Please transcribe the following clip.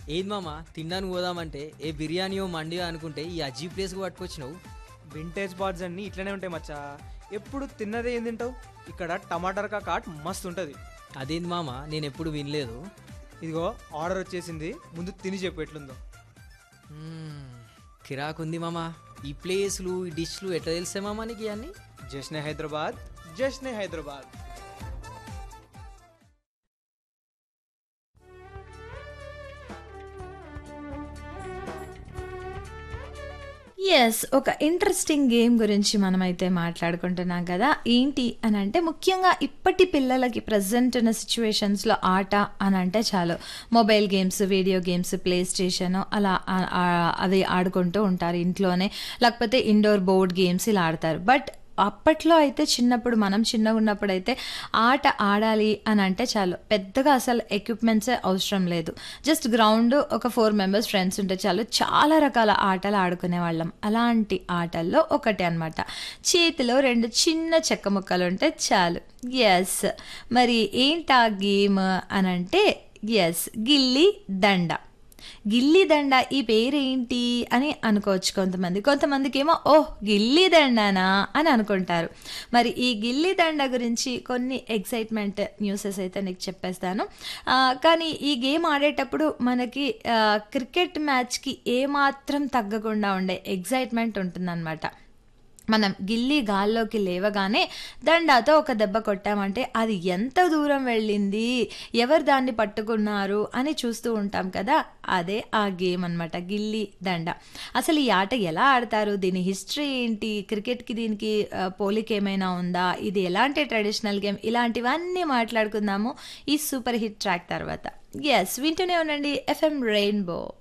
ఏది మామ తినడానికి పోదామంటే ఏ బిర్యానీయో మండియో అనుకుంటే ఈ అజీ ప్లేస్కి పట్టుకొచ్చినావు వింటేజ్ బార్డ్స్ అన్నీ ఇట్లనే ఉంటాయి మచ్చా ఎప్పుడు తిన్నదే ఏం తింటావు ఇక్కడ టమాటర్ కాట్ మస్తు ఉంటుంది అదేంది మామ నేను ఎప్పుడు వినలేదు ఇదిగో ఆర్డర్ వచ్చేసింది ముందు తిని చెప్పు ఎట్లుందో మ్మ్, కిరాకుంది మామ ఈ ప్లేస్లు ఈ డిష్లు ఎట్లా తెలిసే మామ నీకు ఇవన్నీ జశ్నే హైదరాబాద్ జశ్నే హైదరాబాద్ ఎస్ ఒక ఇంట్రెస్టింగ్ గేమ్ గురించి మనమైతే మాట్లాడుకుంటున్నాం కదా ఏంటి అని అంటే ముఖ్యంగా ఇప్పటి పిల్లలకి ప్రజెంట్ ఉన్న సిచ్యువేషన్స్లో ఆట అని అంటే చాలు mobile games video games PlayStation అలా ఆ- ఆ- అది ఆడుకుంటూ ఉంటారు ఇంట్లోనే లేకపోతే ఇండోర్ బోర్డ్ గేమ్స్ ఇలా ఆడతారు బట్ అప్పట్లో అయితే చిన్నప్పుడు మనం చిన్నగా ఉన్నప్పుడు అయితే ఆట ఆడాలి అని అంటే చాలు పెద్దగా అసలు ఎక్విప్మెంట్సే అవసరం లేదు జస్ట్ గ్రౌండ్ ఒక ఫోర్ మెంబర్స్ ఫ్రెండ్స్ ఉంటే చాలు చాలా రకాల ఆటలు ఆడుకునే వాళ్ళం అలాంటి ఆటల్లో ఒకటి అనమాట చేతిలో రెండు చిన్న చెక్క ముక్కలు ఉంటే చాలు ఎస్ మరి ఏంటి ఆ గేమ్ అని అంటే ఎస్ గిల్లి దండ గిల్లి దండ ఈ పేరేంటి అని అనుకోవచ్చు కొంతమంది కొంతమందికి ఏమో ఓహ్ గిల్లి దండనా అని అనుకుంటారు మరి ఈ గిల్లి దండ గురించి కొన్ని ఎక్సైట్మెంట్ న్యూసెస్ అయితే నీకు చెప్పేస్తాను ఆ, కానీ ఈ గేమ్ ఆడేటప్పుడు మనకి ఆ, క్రికెట్ మ్యాచ్కి ఏమాత్రం తగ్గకుండా ఉండే ఎగ్జైట్మెంట్ ఉంటుందన్నమాట మనం గిల్లి గాల్లోకి లేవగానే దండాతో ఒక దెబ్బ కొట్టామంటే అది ఎంత దూరం వెళ్ళింది ఎవరు దాన్ని పట్టుకున్నారు అని చూస్తూ ఉంటాం కదా అదే ఆ గేమ్ అనమాట గిల్లి దండ అసలు ఈ ఆట ఎలా ఆడతారు దీని హిస్టరీ ఏంటి క్రికెట్కి దీనికి ఆ, పోలిక ఏమైనా ఉందా ఇది ఎలాంటి ట్రెడిషనల్ గేమ్ ఇలాంటివన్నీ మాట్లాడుకుందాము ఈ సూపర్ హిట్ ట్రాక్ తర్వాత ఎస్ వింటూనే ఉండండి ఎఫ్ఎం రెయిన్బో